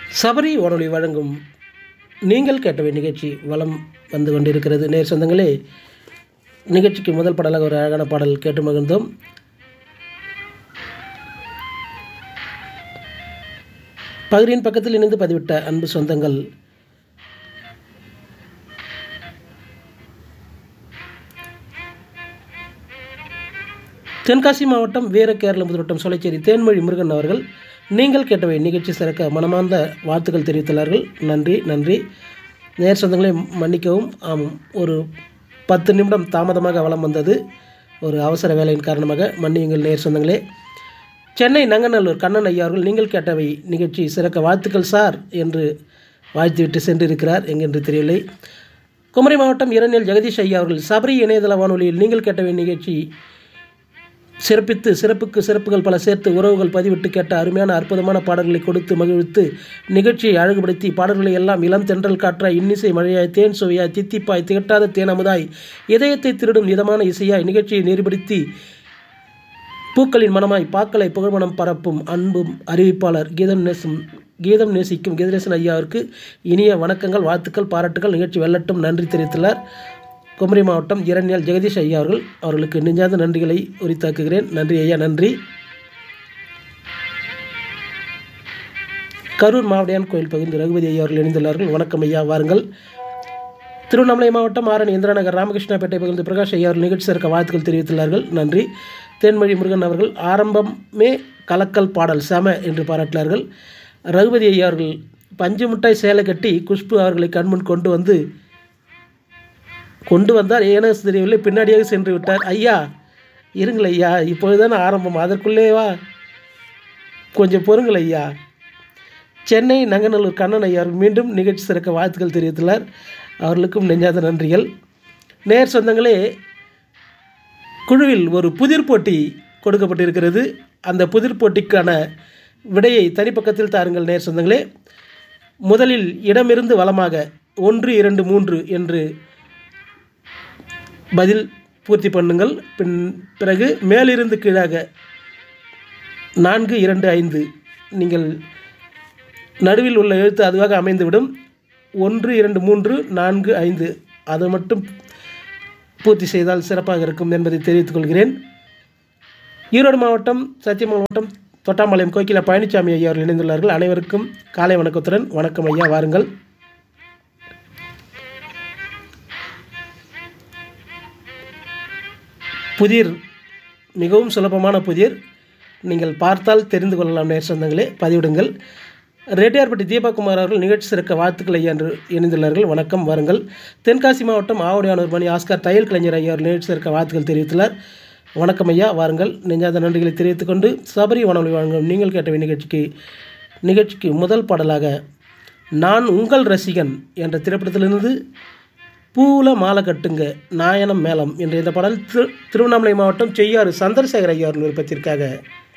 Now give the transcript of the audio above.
சபரி வானொலி வழங்கும் நீங்கள் கேட்டவை நிகழ்ச்சி வலம் வந்து கொண்டிருக்கிறது நேர் சொந்தங்களே நிகழ்ச்சிக்கு முதல் பாடலாக ஒரு அழகான பாடல் கேட்டு மகிழ்ந்தோம் பகிரின் பக்கத்தில் இணைந்து பதிவிட்ட அன்பு சொந்தங்கள் தென்காசி மாவட்டம் வீர கேரள முதல்வட்டம் சோலைச்சேரி தேன்மொழி முருகன் அவர்கள் நீங்கள் கேட்டவை நிகழ்ச்சி சிறக்க மனமார்ந்த வாழ்த்துக்கள் தெரிவித்துள்ளார்கள் நன்றி நன்றி நேர் சொந்தங்களை மன்னிக்கவும் ஆம் ஒரு பத்து நிமிடம் தாமதமாக வலம் வந்தது ஒரு அவசர வேலையின் காரணமாக மன்னியுங்கள் நேர் சொந்தங்களே சென்னை நங்கநல்லூர் கண்ணன் ஐயா அவர்கள் நீங்கள் கேட்டவை நிகழ்ச்சி சிறக்க வாழ்த்துக்கள் சார் என்று வாழ்த்துவிட்டு சென்றிருக்கிறார் எங்கென்று தெரியவில்லை குமரி மாவட்டம் இரணியல் ஜெகதீஷ் ஐயா அவர்கள் சபரி இணையதள வானொலியில் நீங்கள் கேட்டவை நிகழ்ச்சி சிறப்பித்து சிறப்புக்கு சிறப்புகள் பல சேர்த்து உறவுகள் பதிவிட்டு கேட்ட அருமையான அற்புதமான பாடல்களை கொடுத்து மகிழ்வித்து நிகழ்ச்சியை அழகுபடுத்தி பாடல்களை எல்லாம் இளம் தென்றல் காற்றாய் இன்னிசை மழையாய் தேன் சுவையாய் தித்திப்பாய் திகட்டாத தேன் அமுதாய் இதயத்தை திருடும் இதமான இசையாய் நிகழ்ச்சியை நெறிப்படுத்தி பூக்களின் மனமாய் பாக்களை புகழ்மணம் பரப்பும் அன்பும் அறிவிப்பாளர் கீதம் நேசம் கீதம் நேசிக்கும் கீதநேசன் ஐயாவிற்கு இனிய வணக்கங்கள் வாழ்த்துக்கள் பாராட்டுகள் நிகழ்ச்சி வெல்லட்டும் நன்றி தெரிவித்துள்ளார் குமரி மாவட்டம் இரண்யால் ஜெகதீஷ் ஐயா அவர்கள் அவர்களுக்கு நெஞ்சார்ந்த நன்றிகளை உரித்தாக்குகிறேன் நன்றி ஐயா நன்றி கரூர் மாவடியான் கோயில் பகுதி ரகுபதி ஐயா அவர்கள் இணைந்துள்ளார்கள் வணக்கம் ஐயா வாருங்கள் திருவண்ணாமலை மாவட்டம் ஆரணி இந்திராநகர் ராமகிருஷ்ணாபேட்டை பகுதி பிரகாஷ் ஐயா அவர்கள் நிகழ்ச்சி சிறக்க வாழ்த்துக்கள் தெரிவித்துள்ளார்கள் நன்றி தேன்மொழி முருகன் அவர்கள் ஆரம்பமே கலக்கல் பாடல் செம என்று பாராட்டினார்கள் ரகுபதி ஐயா அவர்கள் பஞ்சு மிட்டாய் சேலை கட்டி குஷ்பு அவர்களை கண்முன் கொண்டு வந்து கொண்டு வந்தார் ஏனோ தெரியவில்லை பின்னாடியாக சென்று விட்டார் ஐயா இருங்கள் ஐயா இப்பொழுதுதான் ஆரம்பம் அதற்குள்ளேவா கொஞ்சம் பொறுங்கள் ஐயா சென்னை நங்கநல்லூர் கண்ணன் ஐயா அவர்கள் மீண்டும் நிகழ்ச்சி சிறக்க வாழ்த்துக்கள் தெரிவித்துள்ளார் அவர்களுக்கும் நெஞ்சாத நன்றிகள் நேர் சொந்தங்களே குழுவில் ஒரு புதிர் போட்டி கொடுக்கப்பட்டிருக்கிறது அந்த புதிர் போட்டிக்கான விடையை தனிப்பக்கத்தில் தாருங்கள் நேர் சொந்தங்களே முதலில் இடமிருந்து வளமாக ஒன்று இரண்டு மூன்று என்று பதில் பூர்த்தி பண்ணுங்கள் பின் பிறகு மேலிருந்து கீழாக நான்கு இரண்டு ஐந்து நீங்கள் நடுவில் உள்ள எழுத்து அதுவாக அமைந்துவிடும் ஒன்று இரண்டு மூன்று நான்கு ஐந்து அதை மட்டும் பூர்த்தி செய்தால் சிறப்பாக இருக்கும் என்பதை தெரிவித்துக் கொள்கிறேன் ஈரோடு மாவட்டம் சத்தியம் மாவட்டம் தொட்டாம்பாளையம் கோகிலா பழனிசாமி ஐயா அவர்கள் இணைந்துள்ளார்கள் அனைவருக்கும் காலை வணக்கத்துடன் வணக்கம் ஐயா வாருங்கள் புதிர் மிகவும் சுலபமான புதிர் நீங்கள் பார்த்தால் தெரிந்து கொள்ளலாம் நேர் சொந்தங்களே பதிவிடுங்கள் ரெட்டியார்பட்டி தீபகுமார் அவர்கள் நிகழ்ச்சி சிறக்க வாழ்த்துக்கள் ஐயா என்று இணைந்துள்ளார்கள் வணக்கம் வாருங்கள் தென்காசி மாவட்டம் ஆவடியானூர் மணி ஆஸ்கார் தையல் கலைஞர் ஐயா அவர்கள் நிகழ்ச்சி சிறக்க வாழ்த்துக்கள் தெரிவித்துள்ளார் வணக்கம் ஐயா வாருங்கள் நெஞ்சாத நன்றிகளை தெரிவித்துக் கொண்டு சபரி வானொலி வழங்கும் நீங்கள் கேட்ட நிகழ்ச்சிக்கு நிகழ்ச்சிக்கு முதல் பாடலாக நான் உங்கள் ரசிகன் என்ற திரைப்படத்திலிருந்து பூல மாலை கட்டுங்க நாயனம் மேளம் என்ற இந்த பாடல் திரு திருவண்ணாமலை மாவட்டம் செய்யாறு சந்திரசேகர் ஐயா விருப்பத்திற்காக